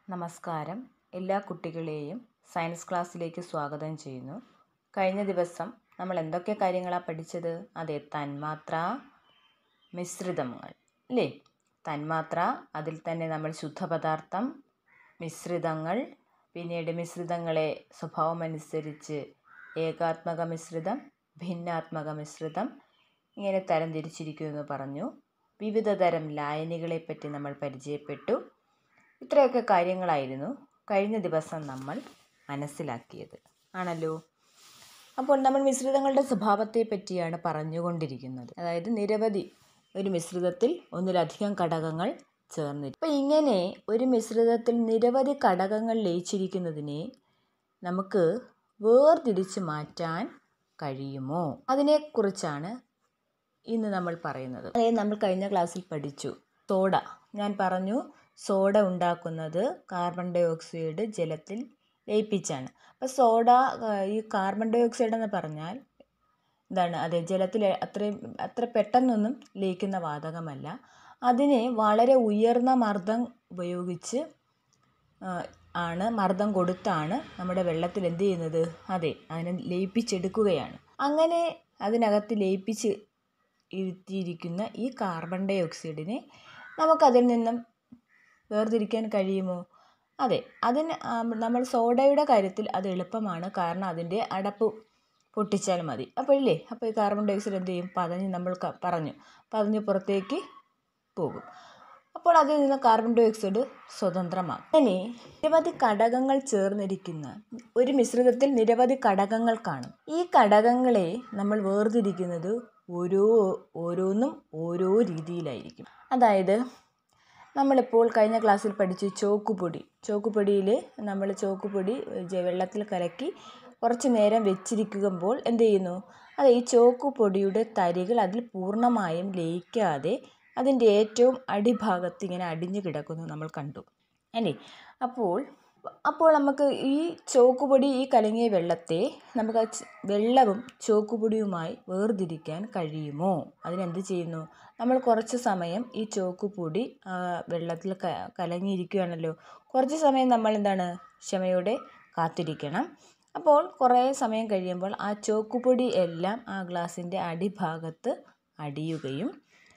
നമസ്കാരം എല്ലാ കുട്ടികളെയും സയൻസ് ക്ലാസ്സിലേക്ക് സ്വാഗതം ചെയ്യുന്നു കഴിഞ്ഞ ദിവസം നമ്മൾ എന്തൊക്കെ കാര്യങ്ങളാണ് പഠിച്ചത് അതെ തന്മാത്ര മിശ്രിതങ്ങൾ അല്ലേ തന്മാത്ര അതിൽ തന്നെ നമ്മൾ ശുദ്ധപദാർത്ഥം മിശ്രിതങ്ങൾ പിന്നീട് മിശ്രിതങ്ങളെ സ്വഭാവമനുസരിച്ച് ഏകാത്മക മിശ്രിതം ഭിന്നാത്മക മിശ്രിതം ഇങ്ങനെ തരംതിരിച്ചിരിക്കുമെന്ന് പറഞ്ഞു വിവിധ തരം ലായനികളെപ്പറ്റി നമ്മൾ പരിചയപ്പെട്ടു ഇത്രയൊക്കെ കാര്യങ്ങളായിരുന്നു കഴിഞ്ഞ ദിവസം നമ്മൾ മനസ്സിലാക്കിയത് ആണല്ലോ അപ്പോൾ നമ്മൾ മിശ്രിതങ്ങളുടെ സ്വഭാവത്തെ പറ്റിയാണ് പറഞ്ഞുകൊണ്ടിരിക്കുന്നത് അതായത് നിരവധി ഒരു മിശ്രിതത്തിൽ ഒന്നിലധികം ഘടകങ്ങൾ ചേർന്നിരിക്കും അപ്പോൾ ഇങ്ങനെ ഒരു മിശ്രിതത്തിൽ നിരവധി ഘടകങ്ങൾ ലയിച്ചിരിക്കുന്നതിനെ നമുക്ക് വേർതിരിച്ച് മാറ്റാൻ കഴിയുമോ അതിനെക്കുറിച്ചാണ് ഇന്ന് നമ്മൾ പറയുന്നത് അതായത് നമ്മൾ കഴിഞ്ഞ ക്ലാസ്സിൽ പഠിച്ചു സോഡ ഞാൻ പറഞ്ഞു സോഡ ഉണ്ടാക്കുന്നത് കാർബൺ ഡൈ ഓക്സൈഡ് ജലത്തിൽ ലയിപ്പിച്ചാണ് അപ്പോൾ സോഡ ഈ കാർബൺ ഡൈ ഓക്സൈഡ് എന്ന് പറഞ്ഞാൽ എന്താണ് അതെ ജലത്തിൽ അത്രയും അത്ര പെട്ടെന്നൊന്നും ലയിക്കുന്ന വാതകമല്ല അതിനെ വളരെ ഉയർന്ന മർദ്ദം ഉപയോഗിച്ച് ആണ് മർദ്ദം കൊടുത്താണ് നമ്മുടെ വെള്ളത്തിൽ എന്ത് ചെയ്യുന്നത് അതെ അതിനെ ലയിപ്പിച്ചെടുക്കുകയാണ് അങ്ങനെ അതിനകത്ത് ലയിപ്പിച്ച് ഇരുത്തിയിരിക്കുന്ന ഈ കാർബൺ ഡൈ ഓക്സൈഡിനെ നമുക്കതിൽ നിന്നും വേർതിരിക്കാൻ കഴിയുമോ അതെ അതിന് നമ്മൾ സോഡയുടെ കാര്യത്തിൽ അത് എളുപ്പമാണ് കാരണം അതിൻ്റെ അടപ്പ് പൊട്ടിച്ചാൽ മതി അപ്പോഴില്ലേ അപ്പോൾ ഈ കാർബൺ ഡൈ ഓക്സൈഡ് എന്ത് ചെയ്യും പതഞ്ഞ് നമ്മൾ പറഞ്ഞു പതഞ്ഞ് പുറത്തേക്ക് പോകും അപ്പോൾ അതിൽ നിന്ന് കാർബൺ ഡൈ ഓക്സൈഡ് സ്വതന്ത്രമാകും അങ്ങനെ നിരവധി ഘടകങ്ങൾ ചേർന്നിരിക്കുന്ന ഒരു മിശ്രിതത്തിൽ നിരവധി ഘടകങ്ങൾ കാണും ഈ ഘടകങ്ങളെ നമ്മൾ വേർതിരിക്കുന്നത് ഓരോ ഓരോന്നും ഓരോ രീതിയിലായിരിക്കും അതായത് നമ്മളിപ്പോൾ കഴിഞ്ഞ ക്ലാസ്സിൽ പഠിച്ചു ചോക്കുപൊടി ചോക്കുപൊടിയിൽ നമ്മൾ ചോക്കുപൊടി വെള്ളത്തിൽ കലക്കി കുറച്ച് നേരം വെച്ചിരിക്കുമ്പോൾ എന്ത് ചെയ്യുന്നു അതെ ഈ ചോക്കുപൊടിയുടെ തരികൾ അതിൽ പൂർണ്ണമായും ലയിക്കാതെ അതിൻ്റെ ഏറ്റവും അടിഭാഗത്ത് ഇങ്ങനെ അടിഞ്ഞു കിടക്കുന്നു നമ്മൾ കണ്ടു അല്ലേ അപ്പോൾ അപ്പോൾ നമുക്ക് ഈ ചോക്കുപൊടി ഈ കലങ്ങിയ വെള്ളത്തെ നമുക്ക് വെള്ളവും ചോക്കുപൊടിയുമായി വേർതിരിക്കാൻ കഴിയുമോ അതിനെന്ത് ചെയ്യുന്നു നമ്മൾ കുറച്ച് സമയം ഈ ചോക്കുപൊടി വെള്ളത്തിൽ കലങ്ങിയിരിക്കുകയാണല്ലോ കുറച്ച് സമയം നമ്മൾ എന്താണ് ക്ഷമയോടെ കാത്തിരിക്കണം അപ്പോൾ കുറേ സമയം കഴിയുമ്പോൾ ആ ചോക്കുപൊടി എല്ലാം ആ ഗ്ലാസിൻ്റെ അടിഭാഗത്ത് അടിയുകയും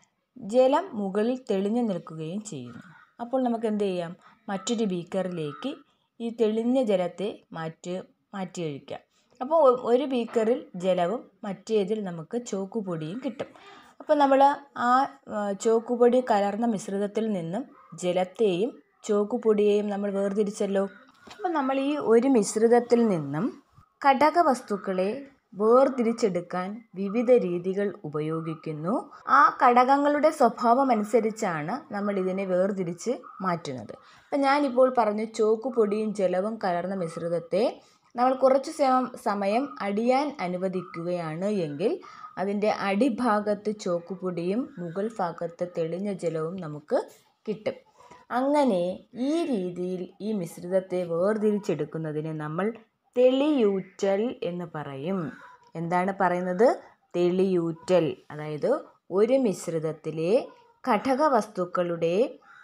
ജലം മുകളിൽ തെളിഞ്ഞു നിൽക്കുകയും ചെയ്യുന്നു അപ്പോൾ നമുക്ക് എന്ത് ചെയ്യാം മറ്റൊരു ബീക്കറിലേക്ക് ഈ തെളിഞ്ഞ ജലത്തെ മാറ്റി മാറ്റി ഒഴിക്കാം അപ്പോൾ ഒരു ബീക്കറിൽ ജലവും മറ്റേതിൽ നമുക്ക് ചോക്കുപൊടിയും കിട്ടും അപ്പോൾ നമ്മൾ ആ ചോക്കുപൊടി കലർന്ന മിശ്രിതത്തിൽ നിന്നും ജലത്തെയും ചോക്കുപൊടിയെയും നമ്മൾ വേർതിരിച്ചല്ലോ അപ്പോൾ നമ്മൾ ഈ ഒരു മിശ്രിതത്തിൽ നിന്നും ഘടകവസ്തുക്കളെ വേർതിരിച്ചെടുക്കാൻ വിവിധ രീതികൾ ഉപയോഗിക്കുന്നു ആ ഘടകങ്ങളുടെ സ്വഭാവം അനുസരിച്ചാണ് നമ്മൾ ഇതിനെ വേർതിരിച്ച് മാറ്റുന്നത് അപ്പം ഞാനിപ്പോൾ പറഞ്ഞു ചോക്കുപൊടിയും ജലവും കലർന്ന മിശ്രിതത്തെ നമ്മൾ കുറച്ച് സമയം അടിയാൻ അനുവദിക്കുകയാണ് എങ്കിൽ അതിൻ്റെ അടിഭാഗത്ത് ചോക്കുപൊടിയും മുകൾ ഭാഗത്ത് തെളിഞ്ഞ ജലവും നമുക്ക് കിട്ടും അങ്ങനെ ഈ രീതിയിൽ ഈ മിശ്രിതത്തെ വേർതിരിച്ചെടുക്കുന്നതിന് നമ്മൾ തെളിയൂറ്റൽ എന്ന് പറയും എന്താണ് പറയുന്നത് തെളിയൂറ്റൽ അതായത് ഒരു മിശ്രിതത്തിലെ ഘടകവസ്തുക്കളുടെ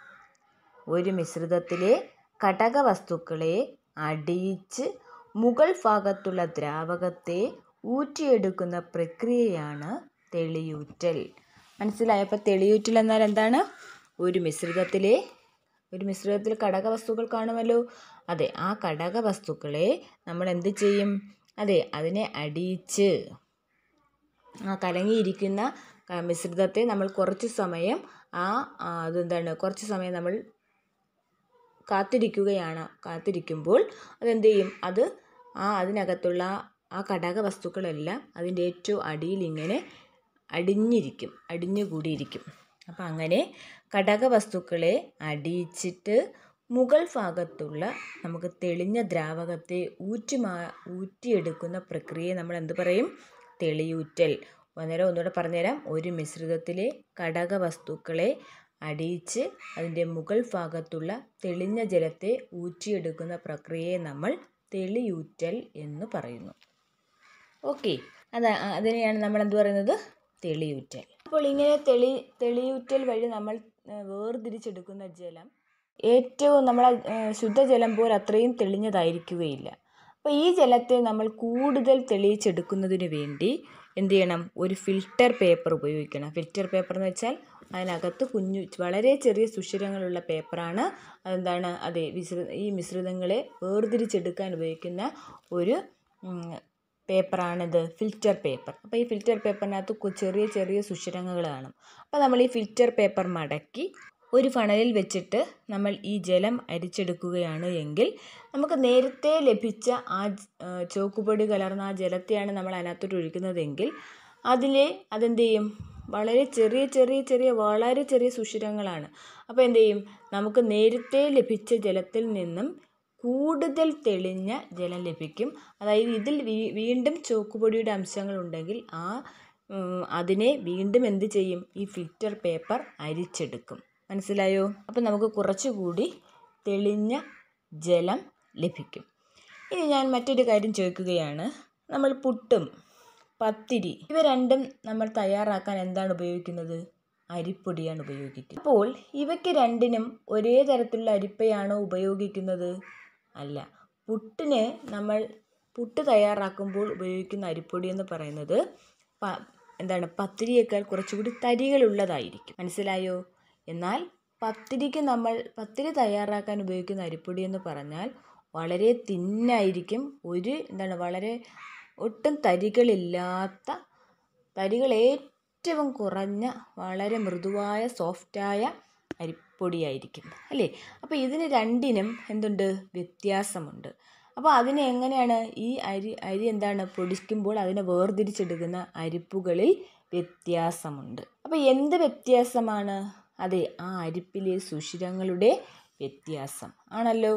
ഒരു മിശ്രിതത്തിലെ ഘടകവസ്തുക്കളെ അടിയിച്ച് മുകൾ ഭാഗത്തുള്ള ദ്രാവകത്തെ ഊറ്റിയെടുക്കുന്ന പ്രക്രിയയാണ് തെളിയൂറ്റൽ മനസ്സിലായപ്പോൾ തെളിയൂറ്റൽ എന്നാൽ എന്താണ് ഒരു മിശ്രിതത്തിലെ ഒരു മിശ്രിതത്തിൽ ഘടകവസ്തുക്കൾ കാണുമല്ലോ അതെ ആ ഘടകവസ്തുക്കളെ നമ്മൾ എന്ത് ചെയ്യും അതെ അതിനെ അടിയിച്ച് ആ കലങ്ങിയിരിക്കുന്ന മിശ്രിതത്തെ നമ്മൾ കുറച്ച് സമയം ആ അതെന്താണ് കുറച്ച് സമയം നമ്മൾ കാത്തിരിക്കുകയാണ് കാത്തിരിക്കുമ്പോൾ അതെന്ത് ചെയ്യും അത് ആ അതിനകത്തുള്ള ആ ഘടകവസ്തുക്കളെല്ലാം അതിൻ്റെ ഏറ്റവും അടിയിൽ ഇങ്ങനെ അടിഞ്ഞിരിക്കും അടിഞ്ഞുകൂടിയിരിക്കും അപ്പം അങ്ങനെ ഘടകവസ്തുക്കളെ അടിയിച്ചിട്ട് മുകൾ ഭാഗത്തുള്ള നമുക്ക് തെളിഞ്ഞ ദ്രാവകത്തെ ഊറ്റി മാ ഊറ്റിയെടുക്കുന്ന പ്രക്രിയയെ നമ്മൾ എന്ത് പറയും തെളിയൂറ്റൽ അന്നേരം ഒന്നുകൂടെ പറഞ്ഞുതരാം ഒരു മിശ്രിതത്തിലെ ഘടകവസ്തുക്കളെ അടിയിച്ച് അതിൻ്റെ മുകൾ ഭാഗത്തുള്ള തെളിഞ്ഞ ജലത്തെ ഊറ്റിയെടുക്കുന്ന പ്രക്രിയയെ നമ്മൾ തെളിയൂറ്റൽ എന്ന് പറയുന്നു ഓക്കെ അത് അതിനെയാണ് നമ്മൾ എന്ത് പറയുന്നത് തെളിയൂറ്റൽ അപ്പോൾ ഇങ്ങനെ തെളി തെളിയൂറ്റൽ വഴി നമ്മൾ വേർതിരിച്ചെടുക്കുന്ന ജലം ഏറ്റവും നമ്മളെ ശുദ്ധജലം പോലെ അത്രയും തെളിഞ്ഞതായിരിക്കുകയില്ല അപ്പോൾ ഈ ജലത്തെ നമ്മൾ കൂടുതൽ തെളിയിച്ചെടുക്കുന്നതിന് വേണ്ടി എന്ത് ചെയ്യണം ഒരു ഫിൽറ്റർ പേപ്പർ ഉപയോഗിക്കണം ഫിൽറ്റർ പേപ്പർ എന്ന് വെച്ചാൽ അതിനകത്ത് കുഞ്ഞു വളരെ ചെറിയ സുഷിരങ്ങളുള്ള പേപ്പറാണ് അതെന്താണ് അതെ മിശ്രി ഈ മിശ്രിതങ്ങളെ വേർതിരിച്ചെടുക്കാൻ ഉപയോഗിക്കുന്ന ഒരു പേപ്പറാണിത് ഫിൽറ്റർ പേപ്പർ അപ്പോൾ ഈ ഫിൽറ്റർ പേപ്പറിനകത്ത് ചെറിയ ചെറിയ സുഷിരങ്ങൾ കാണും അപ്പോൾ നമ്മൾ ഈ ഫിൽറ്റർ പേപ്പർ മടക്കി ഒരു ഫണലിൽ വെച്ചിട്ട് നമ്മൾ ഈ ജലം അരിച്ചെടുക്കുകയാണ് എങ്കിൽ നമുക്ക് നേരത്തെ ലഭിച്ച ആ ചോക്കുപൊടി കലർന്ന ആ ജലത്തെയാണ് നമ്മൾ അതിനകത്തോട്ട് ഒഴിക്കുന്നതെങ്കിൽ അതിലെ അതെന്ത് ചെയ്യും വളരെ ചെറിയ ചെറിയ ചെറിയ വളരെ ചെറിയ സുഷിരങ്ങളാണ് അപ്പോൾ എന്ത് ചെയ്യും നമുക്ക് നേരത്തെ ലഭിച്ച ജലത്തിൽ നിന്നും കൂടുതൽ തെളിഞ്ഞ ജലം ലഭിക്കും അതായത് ഇതിൽ വീണ്ടും ചോക്കുപൊടിയുടെ അംശങ്ങളുണ്ടെങ്കിൽ ആ അതിനെ വീണ്ടും എന്ത് ചെയ്യും ഈ ഫിൽറ്റർ പേപ്പർ അരിച്ചെടുക്കും മനസ്സിലായോ അപ്പം നമുക്ക് കുറച്ചുകൂടി തെളിഞ്ഞ ജലം ലഭിക്കും ഇനി ഞാൻ മറ്റൊരു കാര്യം ചോദിക്കുകയാണ് നമ്മൾ പുട്ടും പത്തിരി ഇവ രണ്ടും നമ്മൾ തയ്യാറാക്കാൻ എന്താണ് ഉപയോഗിക്കുന്നത് അരിപ്പൊടിയാണ് ഉപയോഗിക്കുന്നത് അപ്പോൾ ഇവയ്ക്ക് രണ്ടിനും ഒരേ തരത്തിലുള്ള അരിപ്പയാണോ ഉപയോഗിക്കുന്നത് അല്ല പുട്ടിന് നമ്മൾ പുട്ട് തയ്യാറാക്കുമ്പോൾ ഉപയോഗിക്കുന്ന അരിപ്പൊടി എന്ന് പറയുന്നത് എന്താണ് പത്തിരിയേക്കാൾ കുറച്ചുകൂടി തരികളുള്ളതായിരിക്കും മനസ്സിലായോ എന്നാൽ പത്തിരിക്ക് നമ്മൾ പത്തിരി തയ്യാറാക്കാൻ ഉപയോഗിക്കുന്ന അരിപ്പൊടി എന്ന് പറഞ്ഞാൽ വളരെ തിന്നായിരിക്കും ഒരു എന്താണ് വളരെ ഒട്ടും തരികളില്ലാത്ത തരികൾ ഏറ്റവും കുറഞ്ഞ വളരെ മൃദുവായ സോഫ്റ്റായ അരിപ്പൊടിയായിരിക്കും അല്ലേ അപ്പോൾ ഇതിന് രണ്ടിനും എന്തുണ്ട് വ്യത്യാസമുണ്ട് അപ്പോൾ അതിനെ എങ്ങനെയാണ് ഈ അരി അരി എന്താണ് പൊടിക്കുമ്പോൾ അതിനെ വേർതിരിച്ചെടുക്കുന്ന അരിപ്പുകളിൽ വ്യത്യാസമുണ്ട് അപ്പോൾ എന്ത് വ്യത്യാസമാണ് അതെ ആ അരിപ്പിലെ സുഷിരങ്ങളുടെ വ്യത്യാസം ആണല്ലോ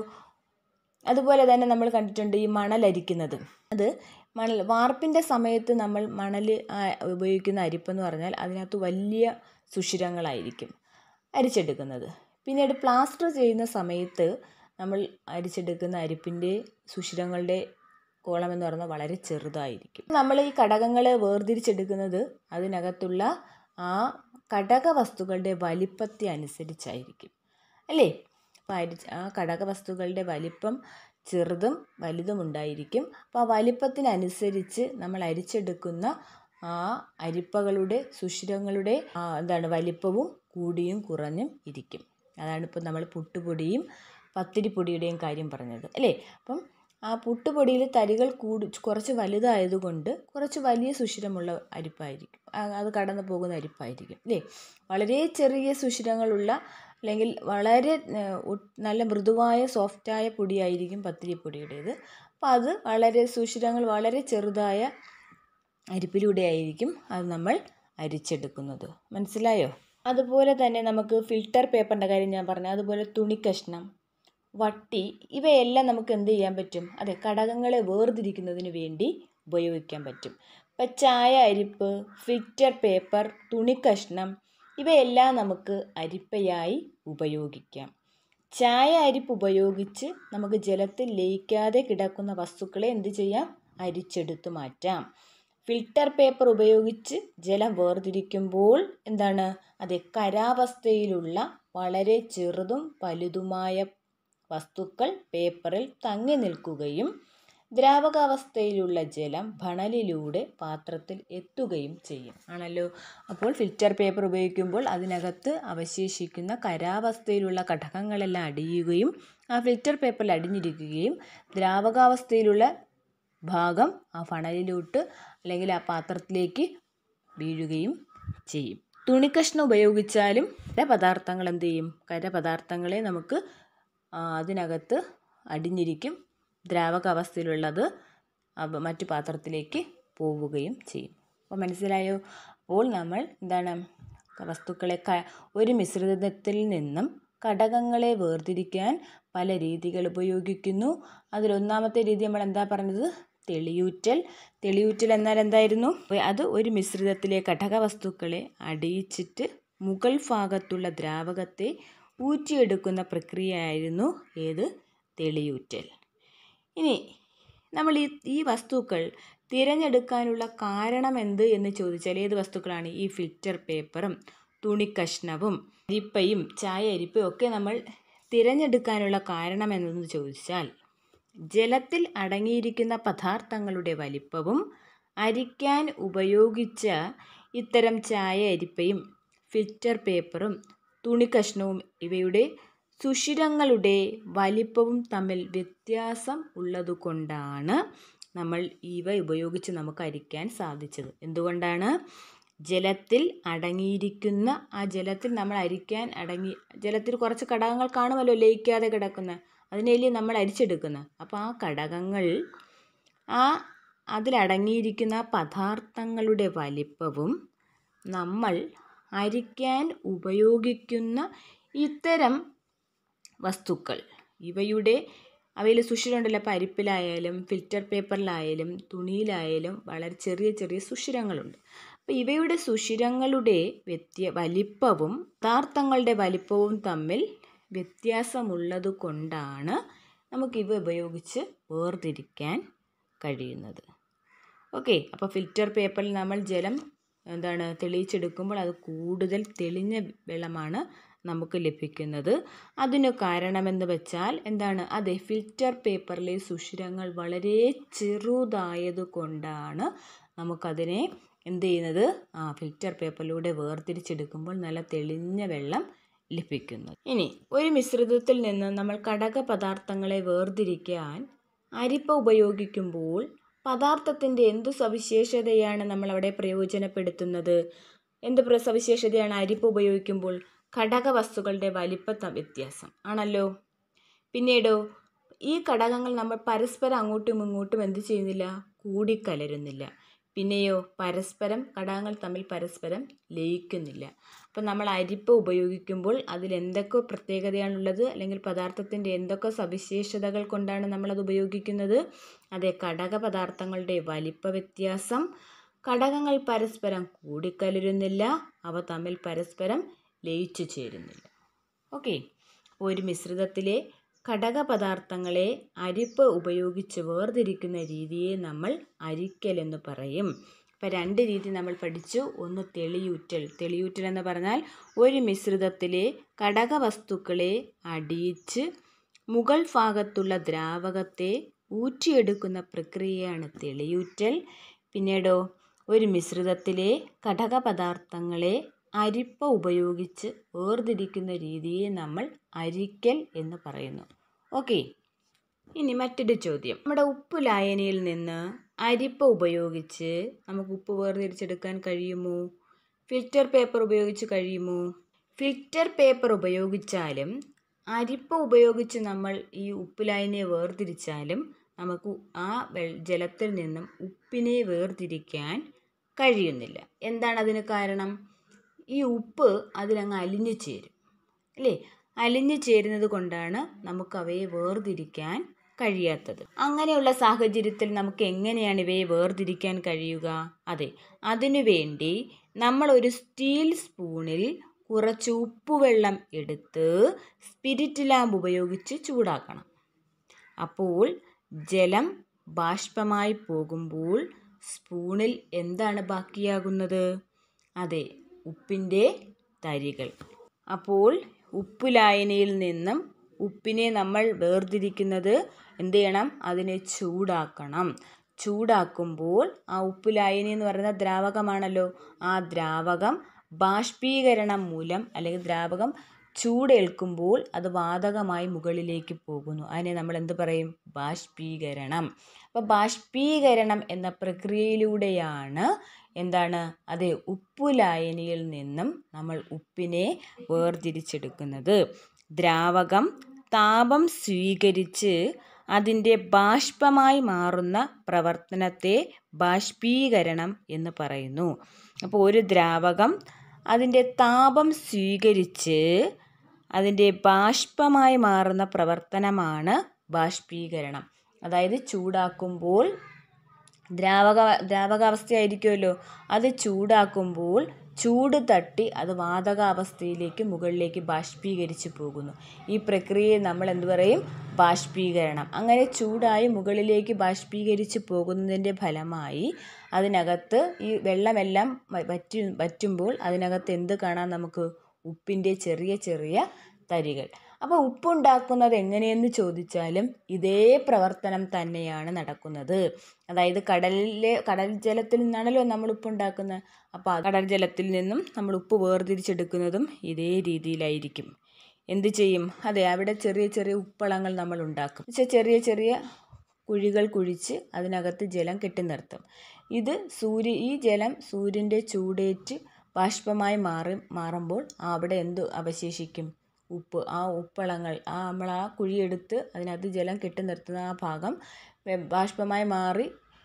അതുപോലെ തന്നെ നമ്മൾ കണ്ടിട്ടുണ്ട് ഈ മണലരിക്കുന്നത് അത് മണൽ വാർപ്പിൻ്റെ സമയത്ത് നമ്മൾ മണൽ ഉപയോഗിക്കുന്ന അരിപ്പെന്ന് പറഞ്ഞാൽ അതിനകത്ത് വലിയ സുഷിരങ്ങളായിരിക്കും അരിച്ചെടുക്കുന്നത് പിന്നീട് പ്ലാസ്റ്റർ ചെയ്യുന്ന സമയത്ത് നമ്മൾ അരിച്ചെടുക്കുന്ന അരിപ്പിൻ്റെ സുഷിരങ്ങളുടെ കോളം എന്ന് പറഞ്ഞാൽ വളരെ ചെറുതായിരിക്കും നമ്മൾ ഈ ഘടകങ്ങൾ വേർതിരിച്ചെടുക്കുന്നത് അതിനകത്തുള്ള ആ ഘടക വസ്തുക്കളുടെ വലിപ്പത്തെ അനുസരിച്ചായിരിക്കും അല്ലേ അപ്പോൾ അരി ആ ഘടക വസ്തുക്കളുടെ വലിപ്പം ചെറുതും വലുതും ഉണ്ടായിരിക്കും അപ്പോൾ ആ വലിപ്പത്തിനനുസരിച്ച് നമ്മൾ അരിച്ചെടുക്കുന്ന ആ അരിപ്പകളുടെ സുഷിരങ്ങളുടെ എന്താണ് വലിപ്പവും കൂടിയും കുറഞ്ഞും ഇരിക്കും അതാണ് ഇപ്പോൾ നമ്മൾ പുട്ടുപൊടിയും പത്തിരിപ്പൊടിയുടെയും കാര്യം പറഞ്ഞത് അല്ലേ അപ്പം ആ പുട്ടുപൊടിയിൽ തരികൾ കൂടി കുറച്ച് വലുതായതുകൊണ്ട് കുറച്ച് വലിയ സുഷിരമുള്ള അരിപ്പായിരിക്കും അത് കടന്നു പോകുന്ന അരിപ്പായിരിക്കും അല്ലേ വളരെ ചെറിയ സുഷിരങ്ങളുള്ള അല്ലെങ്കിൽ വളരെ നല്ല മൃദുവായ സോഫ്റ്റായ പൊടിയായിരിക്കും പത്തിരിപ്പൊടിയുടേത് അപ്പോൾ അത് വളരെ സുഷിരങ്ങൾ വളരെ ചെറുതായ അരിപ്പിലൂടെ ആയിരിക്കും അത് നമ്മൾ അരിച്ചെടുക്കുന്നത് മനസ്സിലായോ അതുപോലെ തന്നെ നമുക്ക് ഫിൽറ്റർ പേപ്പറിൻ്റെ കാര്യം ഞാൻ പറഞ്ഞു അതുപോലെ തുണിക്കഷ്ണം വട്ടി ഇവയെല്ലാം നമുക്ക് എന്ത് ചെയ്യാൻ പറ്റും അതെ ഘടകങ്ങളെ വേർതിരിക്കുന്നതിന് വേണ്ടി ഉപയോഗിക്കാൻ പറ്റും ഇപ്പം ചായ അരിപ്പ് ഫിൽറ്റർ പേപ്പർ തുണിക്കഷ്ണം ഇവയെല്ലാം നമുക്ക് അരിപ്പയായി ഉപയോഗിക്കാം ചായ അരിപ്പ് ഉപയോഗിച്ച് നമുക്ക് ജലത്തിൽ ലയിക്കാതെ കിടക്കുന്ന വസ്തുക്കളെ എന്ത് ചെയ്യാം അരിച്ചെടുത്ത് മാറ്റാം ഫിൽറ്റർ പേപ്പർ ഉപയോഗിച്ച് ജലം വേർതിരിക്കുമ്പോൾ എന്താണ് അതെ കരാവസ്ഥയിലുള്ള വളരെ ചെറുതും വലുതുമായ വസ്തുക്കൾ പേപ്പറിൽ തങ്ങി നിൽക്കുകയും ദ്രാവകാവസ്ഥയിലുള്ള ജലം ഭണലിലൂടെ പാത്രത്തിൽ എത്തുകയും ചെയ്യും ആണല്ലോ അപ്പോൾ ഫിൽറ്റർ പേപ്പർ ഉപയോഗിക്കുമ്പോൾ അതിനകത്ത് അവശേഷിക്കുന്ന കരാവസ്ഥയിലുള്ള ഘടകങ്ങളെല്ലാം അടിയുകയും ആ ഫിൽറ്റർ പേപ്പറിൽ അടിഞ്ഞിരിക്കുകയും ദ്രാവകാവസ്ഥയിലുള്ള ഭാഗം ആ ഫണലിലോട്ട് അല്ലെങ്കിൽ ആ പാത്രത്തിലേക്ക് വീഴുകയും ചെയ്യും തുണിക്കഷ്ണം ഉപയോഗിച്ചാലും പദാർത്ഥങ്ങൾ എന്ത് ചെയ്യും കരപദാർത്ഥങ്ങളെ നമുക്ക് അതിനകത്ത് അടിഞ്ഞിരിക്കും ദ്രാവക അവസ്ഥയിലുള്ളത് മറ്റു പാത്രത്തിലേക്ക് പോവുകയും ചെയ്യും അപ്പോൾ മനസ്സിലായോ അപ്പോൾ നമ്മൾ എന്താണ് വസ്തുക്കളെ ഒരു മിശ്രിതത്തിൽ നിന്നും ഘടകങ്ങളെ വേർതിരിക്കാൻ പല രീതികൾ ഉപയോഗിക്കുന്നു അതിലൊന്നാമത്തെ രീതി നമ്മൾ എന്താ പറഞ്ഞത് തെളിയൂറ്റൽ തെളിയൂറ്റൽ എന്നാൽ എന്തായിരുന്നു അത് ഒരു മിശ്രിതത്തിലെ ഘടകവസ്തുക്കളെ അടിയിച്ചിട്ട് മുകൾ ഭാഗത്തുള്ള ദ്രാവകത്തെ ഊറ്റിയെടുക്കുന്ന പ്രക്രിയയായിരുന്നു ഏത് തെളിയൂറ്റൽ ഇനി നമ്മൾ ഈ ഈ വസ്തുക്കൾ തിരഞ്ഞെടുക്കാനുള്ള കാരണം എന്ത് എന്ന് ചോദിച്ചാൽ ഏത് വസ്തുക്കളാണ് ഈ ഫിൽറ്റർ പേപ്പറും തുണിക്കഷ്ണവും അരിപ്പയും ചായ അരിപ്പയും ഒക്കെ നമ്മൾ തിരഞ്ഞെടുക്കാനുള്ള കാരണം എന്തെന്ന് ചോദിച്ചാൽ ജലത്തിൽ അടങ്ങിയിരിക്കുന്ന പദാർത്ഥങ്ങളുടെ വലിപ്പവും അരിക്കാൻ ഉപയോഗിച്ച ഇത്തരം ചായ അരിപ്പയും ഫിൽറ്റർ പേപ്പറും തുണിക്കഷ്ണവും ഇവയുടെ സുഷിരങ്ങളുടെ വലിപ്പവും തമ്മിൽ വ്യത്യാസം ഉള്ളതുകൊണ്ടാണ് നമ്മൾ ഇവ ഉപയോഗിച്ച് നമുക്ക് അരിക്കാൻ സാധിച്ചത് എന്തുകൊണ്ടാണ് ജലത്തിൽ അടങ്ങിയിരിക്കുന്ന ആ ജലത്തിൽ നമ്മൾ അരിക്കാൻ അടങ്ങി ജലത്തിൽ കുറച്ച് ഘടകങ്ങൾ കാണുമല്ലോ ലയിക്കാതെ കിടക്കുന്ന അതിനെയല്ലേ നമ്മൾ അരിച്ചെടുക്കുന്നത് അപ്പോൾ ആ ഘടകങ്ങൾ ആ അതിലടങ്ങിയിരിക്കുന്ന പദാർത്ഥങ്ങളുടെ വലിപ്പവും നമ്മൾ അരിക്കാൻ ഉപയോഗിക്കുന്ന ഇത്തരം വസ്തുക്കൾ ഇവയുടെ അവയിൽ സുഷിരമുണ്ടല്ലോ അപ്പോൾ അരിപ്പിലായാലും ഫിൽറ്റർ പേപ്പറിലായാലും തുണിയിലായാലും വളരെ ചെറിയ ചെറിയ സുഷിരങ്ങളുണ്ട് അപ്പോൾ ഇവയുടെ സുഷിരങ്ങളുടെ വ്യത്യ വലിപ്പവും പദാർത്ഥങ്ങളുടെ വലിപ്പവും തമ്മിൽ വ്യത്യാസമുള്ളത് കൊണ്ടാണ് നമുക്കിവ ഉപയോഗിച്ച് വേർതിരിക്കാൻ കഴിയുന്നത് ഓക്കെ അപ്പോൾ ഫിൽറ്റർ പേപ്പറിൽ നമ്മൾ ജലം എന്താണ് തെളിയിച്ചെടുക്കുമ്പോൾ അത് കൂടുതൽ തെളിഞ്ഞ വെള്ളമാണ് നമുക്ക് ലഭിക്കുന്നത് അതിന് കാരണമെന്ന് വെച്ചാൽ എന്താണ് അതെ ഫിൽറ്റർ പേപ്പറിലെ സുഷിരങ്ങൾ വളരെ ചെറുതായത് കൊണ്ടാണ് നമുക്കതിനെ എന്ത് ചെയ്യുന്നത് ആ ഫിൽറ്റർ പേപ്പറിലൂടെ വേർതിരിച്ചെടുക്കുമ്പോൾ നല്ല തെളിഞ്ഞ വെള്ളം ലഭിക്കുന്നത് ഇനി ഒരു മിശ്രിതത്തിൽ നിന്ന് നമ്മൾ ഘടക പദാർത്ഥങ്ങളെ വേർതിരിക്കാൻ അരിപ്പ ഉപയോഗിക്കുമ്പോൾ പദാർത്ഥത്തിൻ്റെ എന്തു സവിശേഷതയാണ് നമ്മൾ അവിടെ പ്രയോജനപ്പെടുത്തുന്നത് എന്ത് പ്ര- സവിശേഷതയാണ് അരിപ്പ ഉപയോഗിക്കുമ്പോൾ ഘടക വസ്തുക്കളുടെ വലിപ്പ ത- വ്യത്യാസം ആണല്ലോ പിന്നീടോ ഈ ഘടകങ്ങൾ നമ്മൾ പരസ്പരം അങ്ങോട്ടും ഇങ്ങോട്ടും എന്ത് ചെയ്യുന്നില്ല കൂടിക്കലരുന്നില്ല പിന്നെയോ പരസ്പരം ഘടകങ്ങൾ തമ്മിൽ പരസ്പരം ലയിക്കുന്നില്ല അപ്പം നമ്മൾ അരിപ്പ ഉപയോഗിക്കുമ്പോൾ അതിൽ എന്തൊക്കെ പ്രത്യേകതയാണുള്ളത് അല്ലെങ്കിൽ പദാർത്ഥത്തിൻ്റെ എന്തൊക്കെ സവിശേഷതകൾ കൊണ്ടാണ് നമ്മളത് ഉപയോഗിക്കുന്നത് അതെ ഘടക പദാർത്ഥങ്ങളുടെ വലിപ്പ വ്യത്യാസം ഘടകങ്ങൾ പരസ്പരം കൂടിക്കലരുന്നില്ല അവ തമ്മിൽ പരസ്പരം ലയിച്ചു ചേരുന്നില്ല ഓക്കെ ഒരു മിശ്രിതത്തിലെ ഘടക പദാർത്ഥങ്ങളെ അരിപ്പ് ഉപയോഗിച്ച് വേർതിരിക്കുന്ന രീതിയെ നമ്മൾ അരിക്കൽ എന്ന് പറയും ഇപ്പം രണ്ട് രീതി നമ്മൾ പഠിച്ചു ഒന്ന് തെളിയൂറ്റൽ തെളിയൂറ്റൽ എന്ന് പറഞ്ഞാൽ ഒരു മിശ്രിതത്തിലെ ഘടക വസ്തുക്കളെ അടിയിച്ച് മുകൾ ഭാഗത്തുള്ള ദ്രാവകത്തെ ഊറ്റിയെടുക്കുന്ന പ്രക്രിയയാണ് തെളിയൂറ്റൽ പിന്നീടോ ഒരു മിശ്രിതത്തിലെ ഘടക പദാർത്ഥങ്ങളെ അരിപ്പ ഉപയോഗിച്ച് വേർതിരിക്കുന്ന രീതിയെ നമ്മൾ അരിക്കൽ എന്ന് പറയുന്നു ഓക്കെ ഇനി മറ്റൊരു ചോദ്യം നമ്മുടെ ഉപ്പ് ലായനിയിൽ നിന്ന് അരിപ്പ ഉപയോഗിച്ച് നമുക്ക് ഉപ്പ് വേർതിരിച്ചെടുക്കാൻ കഴിയുമോ ഫിൽറ്റർ പേപ്പർ ഉപയോഗിച്ച് കഴിയുമോ ഫിൽറ്റർ പേപ്പർ ഉപയോഗിച്ചാലും അരിപ്പ ഉപയോഗിച്ച് നമ്മൾ ഈ ഉപ്പ് ലായനിയെ വേർതിരിച്ചാലും നമുക്ക് ആ വെൾ ജലത്തിൽ നിന്നും ഉപ്പിനെ വേർതിരിക്കാൻ കഴിയുന്നില്ല എന്താണ് അതിന് കാരണം ഈ ഉപ്പ് അതിലങ്ങ് അലിഞ്ഞു ചേരും അല്ലേ അലിഞ്ഞു ചേരുന്നത് കൊണ്ടാണ് നമുക്ക് അവയെ വേർതിരിക്കാൻ കഴിയാത്തത് അങ്ങനെയുള്ള സാഹചര്യത്തിൽ നമുക്ക് എങ്ങനെയാണ് ഇവയെ വേർതിരിക്കാൻ കഴിയുക അതെ അതിനുവേണ്ടി നമ്മൾ ഒരു സ്റ്റീൽ സ്പൂണിൽ കുറച്ച് ഉപ്പുവെള്ളം എടുത്ത് സ്പിരിറ്റ് ലാമ്പ് ഉപയോഗിച്ച് ചൂടാക്കണം അപ്പോൾ ജലം ബാഷ്പമായി പോകുമ്പോൾ സ്പൂണിൽ എന്താണ് ബാക്കിയാകുന്നത് അതെ ഉപ്പിൻ്റെ തരികൾ അപ്പോൾ ഉപ്പ് ലായനിയിൽ നിന്നും ഉപ്പിനെ നമ്മൾ വേർതിരിക്കുന്നത് എന്ത് ചെയ്യണം അതിനെ ചൂടാക്കണം ചൂടാക്കുമ്പോൾ ആ ഉപ്പ് ലായനി എന്ന് പറയുന്ന ദ്രാവകമാണല്ലോ ആ ദ്രാവകം ബാഷ്പീകരണം മൂലം അല്ലെങ്കിൽ ദ്രാവകം ചൂടേൽക്കുമ്പോൾ അത് വാതകമായി മുകളിലേക്ക് പോകുന്നു അതിനെ നമ്മൾ എന്ത് പറയും ബാഷ്പീകരണം അപ്പോൾ ബാഷ്പീകരണം എന്ന പ്രക്രിയയിലൂടെയാണ് എന്താണ് അതെ ഉപ്പു ലായനിയിൽ നിന്നും നമ്മൾ ഉപ്പിനെ വേർതിരിച്ചെടുക്കുന്നത് ദ്രാവകം താപം സ്വീകരിച്ച് അതിൻ്റെ ബാഷ്പമായി മാറുന്ന പ്രവർത്തനത്തെ ബാഷ്പീകരണം എന്ന് പറയുന്നു അപ്പോൾ ഒരു ദ്രാവകം അതിൻ്റെ താപം സ്വീകരിച്ച് അതിൻ്റെ ബാഷ്പമായി മാറുന്ന പ്രവർത്തനമാണ് ബാഷ്പീകരണം അതായത് ചൂടാക്കുമ്പോൾ ദ്രാവക ദ്രാവകാവസ്ഥയായിരിക്കുമല്ലോ അത് ചൂടാക്കുമ്പോൾ ചൂട് തട്ടി അത് വാതകാവസ്ഥയിലേക്ക് മുകളിലേക്ക് ബാഷ്പീകരിച്ച് പോകുന്നു ഈ പ്രക്രിയയെ നമ്മൾ എന്ത് പറയും ബാഷ്പീകരണം അങ്ങനെ ചൂടായി മുകളിലേക്ക് ബാഷ്പീകരിച്ച് പോകുന്നതിൻ്റെ ഫലമായി അതിനകത്ത് ഈ വെള്ളമെല്ലാം വ- വറ്റി വറ്റുമ്പോൾ അതിനകത്ത് എന്ത് കാണാം നമുക്ക് ഉപ്പിൻ്റെ ചെറിയ ചെറിയ തരികൾ അപ്പോൾ ഉപ്പുണ്ടാക്കുന്നത് എങ്ങനെയെന്ന് ചോദിച്ചാലും ഇതേ പ്രവർത്തനം തന്നെയാണ് നടക്കുന്നത് അതായത് കടലിലെ കടൽ ജലത്തിൽ നിന്നാണല്ലോ നമ്മൾ ഉപ്പുണ്ടാക്കുന്നത് അപ്പോൾ ആ കടൽ ജലത്തിൽ നിന്നും നമ്മൾ ഉപ്പ് വേർതിരിച്ചെടുക്കുന്നതും ഇതേ രീതിയിലായിരിക്കും എന്ത് ചെയ്യും അതെ അവിടെ ചെറിയ ചെറിയ ഉപ്പളങ്ങൾ നമ്മൾ ഉണ്ടാക്കും പക്ഷേ ചെറിയ ചെറിയ കുഴികൾ കുഴിച്ച് അതിനകത്ത് ജലം കെട്ടി നിർത്തും ഇത് സൂര്യ ഈ ജലം സൂര്യൻ്റെ ചൂടേറ്റ് ബാഷ്പമായി മാറി മാറുമ്പോൾ അവിടെ എന്ത് അവശേഷിക്കും ഉപ്പ് ആ ഉപ്പളങ്ങൾ ആ നമ്മൾ ആ കുഴിയെടുത്ത് അതിനകത്ത് ജലം കെട്ടി നിർത്തുന്ന ആ ഭാഗം ബാഷ്പമായി മാറി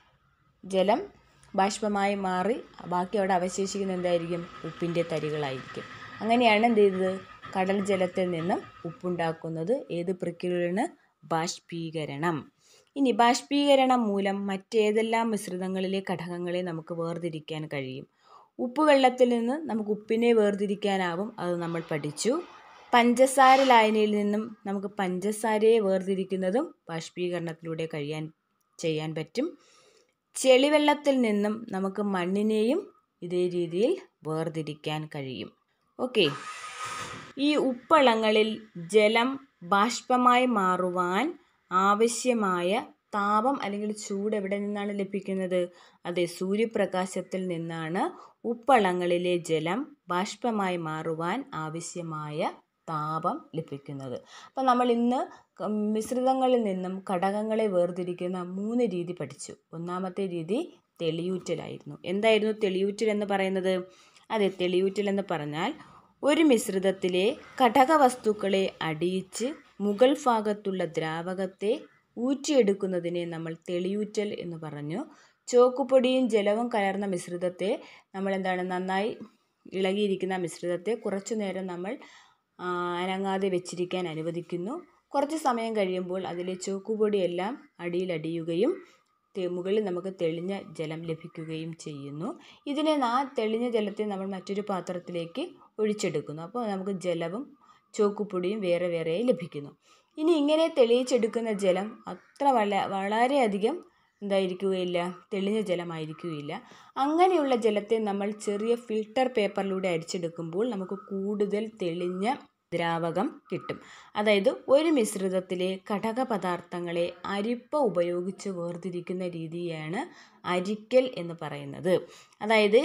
ജലം ബാഷ്പമായി മാറി ബാക്കി അവിടെ അവശേഷിക്കുന്ന എന്തായിരിക്കും ഉപ്പിൻ്റെ തരികളായിരിക്കും അങ്ങനെയാണ് എന്ത് ചെയ്തത് കടൽ ജലത്തിൽ നിന്നും ഉപ്പുണ്ടാക്കുന്നത് ഏത് പ്രക്രിയയാണ് ബാഷ്പീകരണം ഇനി ബാഷ്പീകരണം മൂലം മറ്റേതെല്ലാം മിശ്രിതങ്ങളിലെ ഘടകങ്ങളെ നമുക്ക് വേർതിരിക്കാൻ കഴിയും ഉപ്പുവെള്ളത്തിൽ നിന്ന് നമുക്ക് ഉപ്പിനെ വേർതിരിക്കാനാവും അത് നമ്മൾ പഠിച്ചു പഞ്ചസാര ലായനിയിൽ നിന്നും നമുക്ക് പഞ്ചസാരയെ വേർതിരിക്കുന്നതും ബാഷ്പീകരണത്തിലൂടെ കഴിയാൻ ചെയ്യാൻ പറ്റും ചെളിവെള്ളത്തിൽ നിന്നും നമുക്ക് മണ്ണിനെയും ഇതേ രീതിയിൽ വേർതിരിക്കാൻ കഴിയും ഓക്കെ ഈ ഉപ്പളങ്ങളിൽ ജലം ബാഷ്പമായി മാറുവാൻ ആവശ്യമായ താപം അല്ലെങ്കിൽ ചൂട് എവിടെ നിന്നാണ് ലഭിക്കുന്നത് അതെ സൂര്യപ്രകാശത്തിൽ നിന്നാണ് ഉപ്പളങ്ങളിലെ ജലം ബാഷ്പമായി മാറുവാൻ ആവശ്യമായ താപം ലഭിക്കുന്നത് അപ്പം നമ്മൾ ഇന്ന് മിശ്രിതങ്ങളിൽ നിന്നും ഘടകങ്ങളെ വേർതിരിക്കുന്ന മൂന്ന് രീതി പഠിച്ചു ഒന്നാമത്തെ രീതി തെളിയൂറ്റലായിരുന്നു എന്തായിരുന്നു തെളിയൂറ്റൽ എന്ന് പറയുന്നത് അതെ തെളിയൂറ്റൽ എന്ന് പറഞ്ഞാൽ ഒരു മിശ്രിതത്തിലെ ഘടകവസ്തുക്കളെ അടിയിച്ച് മുകൾ ഭാഗത്തുള്ള ദ്രാവകത്തെ ഊറ്റിയെടുക്കുന്നതിനെ നമ്മൾ തെളിയൂറ്റൽ എന്ന് പറഞ്ഞു ചോക്കുപൊടിയും ജലവും കലർന്ന മിശ്രിതത്തെ നമ്മൾ എന്താണ് നന്നായി ഇളകിയിരിക്കുന്ന മിശ്രിതത്തെ കുറച്ചു നേരം നമ്മൾ അനങ്ങാതെ വെച്ചിരിക്കാൻ അനുവദിക്കുന്നു കുറച്ച് സമയം കഴിയുമ്പോൾ അതിലെ ചോക്കുപൊടിയെല്ലാം അടിയിലടിയുകയും മുകളിൽ നമുക്ക് തെളിഞ്ഞ ജലം ലഭിക്കുകയും ചെയ്യുന്നു ഇതിനെ ആ തെളിഞ്ഞ ജലത്തെ നമ്മൾ മറ്റൊരു പാത്രത്തിലേക്ക് ഒഴിച്ചെടുക്കുന്നു അപ്പോൾ നമുക്ക് ജലവും ചോക്കുപൊടിയും വേറെ വേറെ ലഭിക്കുന്നു ഇനി ഇങ്ങനെ തെളിയിച്ചെടുക്കുന്ന ജലം അത്ര വള വളരെയധികം എന്തായിരിക്കുകയില്ല തെളിഞ്ഞ ജലമായിരിക്കുകയില്ല അങ്ങനെയുള്ള ജലത്തെ നമ്മൾ ചെറിയ ഫിൽട്ടർ പേപ്പറിലൂടെ അരിച്ചെടുക്കുമ്പോൾ നമുക്ക് കൂടുതൽ തെളിഞ്ഞ ദ്രാവകം കിട്ടും അതായത് ഒരു മിശ്രിതത്തിലെ ഘടക പദാർത്ഥങ്ങളെ അരിപ്പ ഉപയോഗിച്ച് വേർതിരിക്കുന്ന രീതിയാണ് അരിക്കൽ എന്ന് പറയുന്നത് അതായത്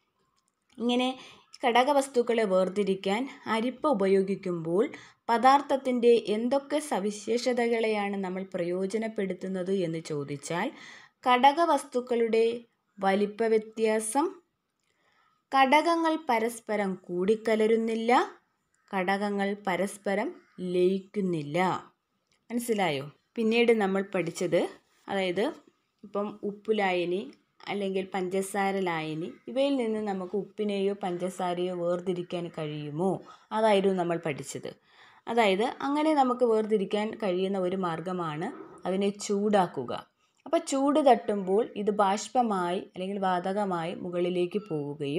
ഇങ്ങനെ ഘടകവസ്തുക്കളെ വേർതിരിക്കാൻ അരിപ്പ ഉപയോഗിക്കുമ്പോൾ പദാർത്ഥത്തിൻ്റെ എന്തൊക്കെ സവിശേഷതകളെയാണ് നമ്മൾ പ്രയോജനപ്പെടുത്തുന്നത് എന്ന് ചോദിച്ചാൽ ഘടകവസ്തുക്കളുടെ വലിപ്പ വ്യത്യാസം ഘടകങ്ങൾ പരസ്പരം കൂടിക്കലരുന്നില്ല ഘടകങ്ങൾ പരസ്പരം ലയിക്കുന്നില്ല മനസ്സിലായോ പിന്നീട് നമ്മൾ പഠിച്ചത് അതായത് ഇപ്പം ഉപ്പു ലായനി അല്ലെങ്കിൽ പഞ്ചസാര ലായനി ഇവയിൽ നിന്ന് നമുക്ക് ഉപ്പിനെയോ പഞ്ചസാരയോ വേർതിരിക്കാൻ കഴിയുമോ അതായിരുന്നു നമ്മൾ പഠിച്ചത് അതായത് അങ്ങനെ നമുക്ക് വേർതിരിക്കാൻ കഴിയുന്ന ഒരു മാർഗമാണ് അതിനെ ചൂടാക്കുക അപ്പോൾ ചൂട് തട്ടുമ്പോൾ ഇത് ബാഷ്പമായി അല്ലെങ്കിൽ വാതകമായി മുകളിലേക്ക് പോവുകയും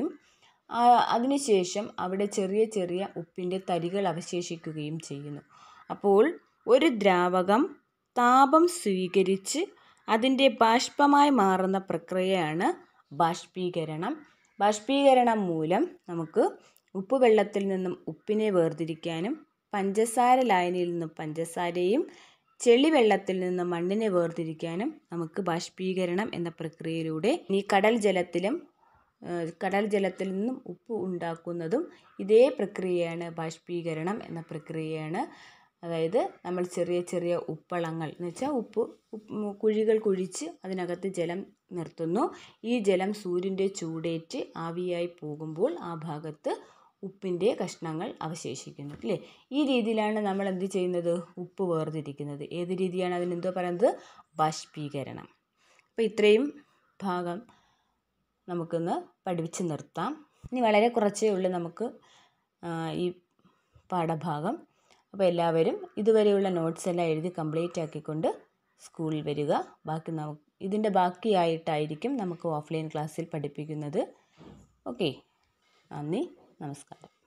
അതിനുശേഷം അവിടെ ചെറിയ ചെറിയ ഉപ്പിൻ്റെ തരികൾ അവശേഷിക്കുകയും ചെയ്യുന്നു അപ്പോൾ ഒരു ദ്രാവകം താപം സ്വീകരിച്ച് അതിൻ്റെ ബാഷ്പമായി മാറുന്ന പ്രക്രിയയാണ് ബാഷ്പീകരണം ബാഷ്പീകരണം മൂലം നമുക്ക് ഉപ്പുവെള്ളത്തിൽ നിന്നും ഉപ്പിനെ വേർതിരിക്കാനും പഞ്ചസാര ലായനിയിൽ നിന്നും പഞ്ചസാരയും ചെളിവെള്ളത്തിൽ നിന്ന് മണ്ണിനെ വേർതിരിക്കാനും നമുക്ക് ബാഷ്പീകരണം എന്ന പ്രക്രിയയിലൂടെ ഈ കടൽ ജലത്തിലും കടൽ ജലത്തിൽ നിന്നും ഉപ്പ് ഉണ്ടാക്കുന്നതും ഇതേ പ്രക്രിയയാണ് ബാഷ്പീകരണം എന്ന പ്രക്രിയയാണ് അതായത് നമ്മൾ ചെറിയ ചെറിയ ഉപ്പളങ്ങൾ എന്ന് വെച്ചാൽ ഉപ്പ് കുഴികൾ കുഴിച്ച് അതിനകത്ത് ജലം നിർത്തുന്നു ഈ ജലം സൂര്യൻ്റെ ചൂടേറ്റ് ആവിയായി പോകുമ്പോൾ ആ ഭാഗത്ത് ഉപ്പിൻ്റെ കഷ്ണങ്ങൾ അവശേഷിക്കുന്നു അല്ലേ ഈ രീതിയിലാണ് നമ്മൾ എന്ത് ചെയ്യുന്നത് ഉപ്പ് വേർതിരിക്കുന്നത് ഏത് രീതിയാണ് അതിനെന്തോ പറയുന്നത് ബാഷ്പീകരണം അപ്പോൾ ഇത്രയും ഭാഗം നമുക്കൊന്ന് പഠിപ്പിച്ച് നിർത്താം ഇനി വളരെ കുറച്ചേ ഉള്ളൂ നമുക്ക് ഈ പാഠഭാഗം അപ്പോൾ എല്ലാവരും ഇതുവരെയുള്ള നോട്ട്സ് എല്ലാം എഴുതി കംപ്ലീറ്റ് ആക്കിക്കൊണ്ട് സ്കൂളിൽ വരിക ബാക്കി നമുക്ക് ഇതിൻ്റെ ബാക്കിയായിട്ടായിരിക്കും നമുക്ക് ഓഫ്ലൈൻ ക്ലാസ്സിൽ പഠിപ്പിക്കുന്നത് ഓക്കെ നന്ദി നമസ്കാരം